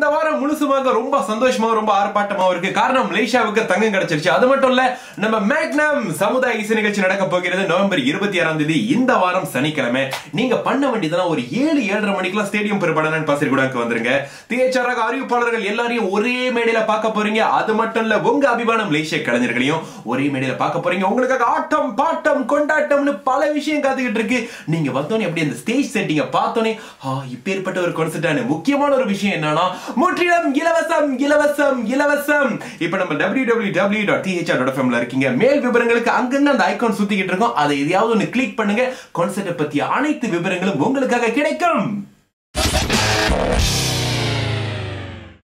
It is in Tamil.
இந்த வாரம் முழுசுமாக ரொம்ப சந்தோஷமா ரொம்ப ஆர்ப்பாட்டமா இருக்கு காரணம் மலேசியாவுக்கு தங்கம் கிடைச்சிருச்சு அது மட்டும் இல்ல நம்ம மேக்னம் சமுதாய இசை நிகழ்ச்சி நடக்க போகிறது நவம்பர் இருபத்தி ஆறாம் தேதி இந்த வாரம் சனிக்கிழமை நீங்க பண்ண வேண்டியதெல்லாம் ஒரு ஏழு ஏழரை மணிக்கெல்லாம் ஸ்டேடியம் பெருப்படனன் பாசிர்குடாக்கு வந்துருங்க தியேச்சராக அறிவிப்பாளர்கள் எல்லாரையும் ஒரே மேடையில பார்க்க போறீங்க அது மட்டும் இல்ல உங்க அபிமான மலேசிய கலைஞர்களையும் ஒரே மேடையில பார்க்க போறீங்க உங்களுக்காக ஆட்டம் பாட்டம் கொண்டாட்டம்னு பல விஷயம் காத்துக்கிட்டு இருக்கு நீங்க வந்தோன்னே எப்படி அந்த ஸ்டேஜ் செட்டிங்க பார்த்தோன்னே ஆ இப்பேற்பட்ட ஒரு கான்செர்ட்டான முக்கியமான ஒரு விஷயம் என்னன்னா முற்றிலும் இலவசம் இலவசம் இலவசம் இப்ப நம்ம W W W dot THR dot எஃப்எம்ல இருக்கீங்க மேல் விவரங்களுக்கு அங்கங்க அந்த ஐகான் சுத்திக்கிட்டு இருக்கோம் அதை எதையாவது ஒன்று கிளிக் பண்ணுங்க கான்செர்ட்டை பத்திய அனைத்து விவரங்களும் உங்களுக்காக கிடைக்கும்